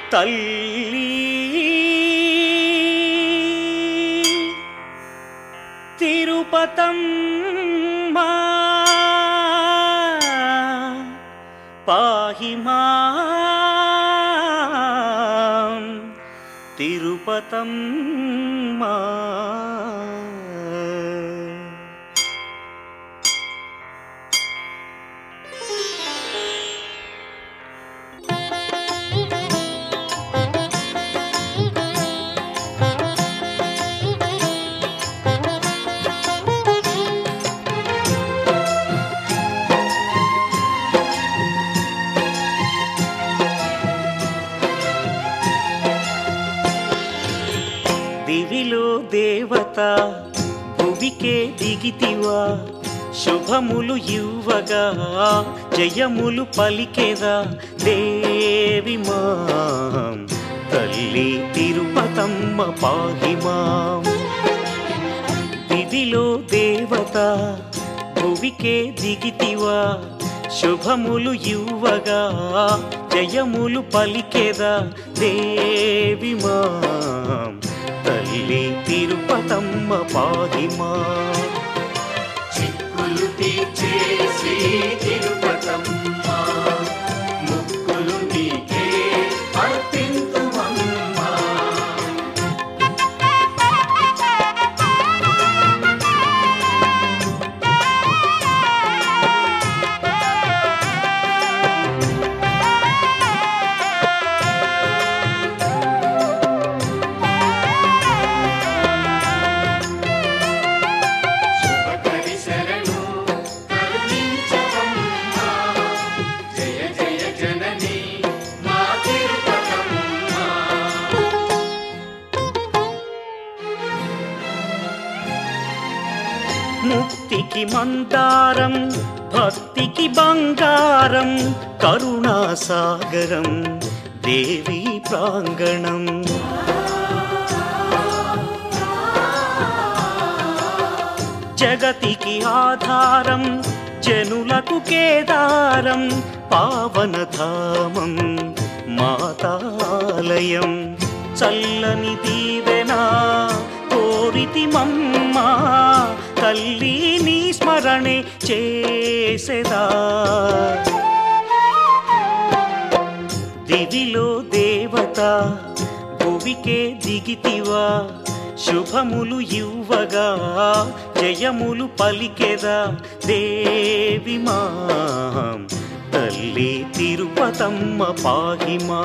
తల్లి తిరుపతమ్మా పాహి మాం తిరుపతమ్మా దివిలో దేవత భువికే దిగితివా శుభములు ఇవ్వగా జయములు పలికేదా దేవి మాం తల్లి తిరుపతమ్మ పాహిమాం దివిలో దేవత భువికే దిగితివా శుభములు ఇవ్వగా జయములు పలికేదా దేవి మాం తల్లి తిరుపతమ్మ పాహిమా చిక్కులు తీర్చే శ్రీ తిరుపతమ్మ ముక్కులు నీకే అర్పింతుమమ్మా శుభకరి శరణు కరుణించవమ్మా జయ జయ జనని మా తిరుపతమ్మ ముక్తికి మందారం భక్తికి బంగారం కరుణాసాగరం దేవి ప్రాంగణం జగతికి ఆధారం జనులకు కేదారం పావనధామం మాతాలయం చల్లని దీవెనా కోరితి మమ్మా తల్లి నీ స్మరణే చేసెదా దివిలో దేవత భువికే దిగితివా శుభములు ఇవ్వగా జయములు పలికెదా దేవి మాం తల్లి తిరుపతమ్మ పాహిమా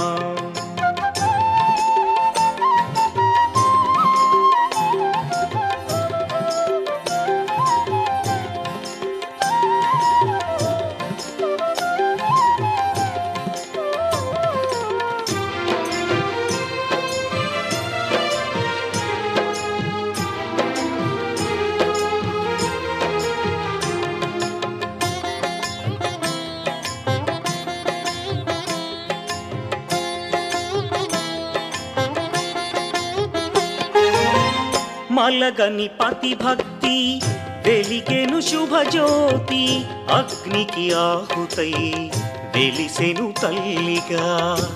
మలగని పతి భక్తి వెలిగెను శుభజ్యోతి అగ్నికి ఆహుతై వెలిసెను తల్లిగా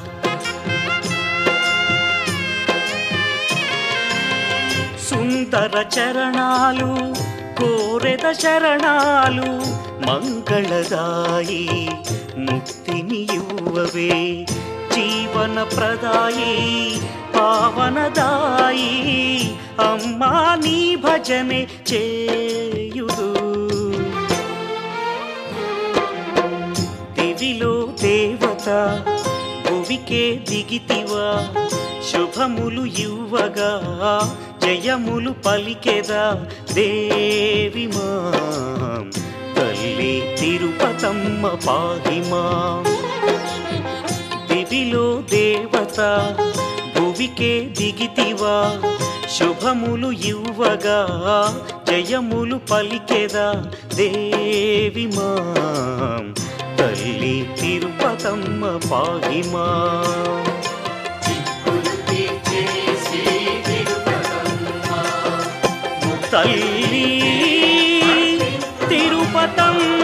సుందర చరణాలు కోరెద శరణాలు మంగళదాయి ముక్తిని ఇవ్వవే జీవన ప్రదాయి పావనదాయి అమ్మా నీ భజనే చేయుదు దివిలో దేవత భువికే దిగితివా శుభములు ఇవ్వగా జయములు పలికెదా దేవి మాం తల్లి తిరుపతమ్మ పాహిమా దివిలో దేవత భువికే దిగితివా శుభములు ఇవ్వగా జయములు పలికెదా దేవి మాం తల్లి తిరుపతమ్మ పాహిమా చిక్కులు తీర్చే శ్రీ తిరుపతమ్మ తల్లి తిరుపతమ్మ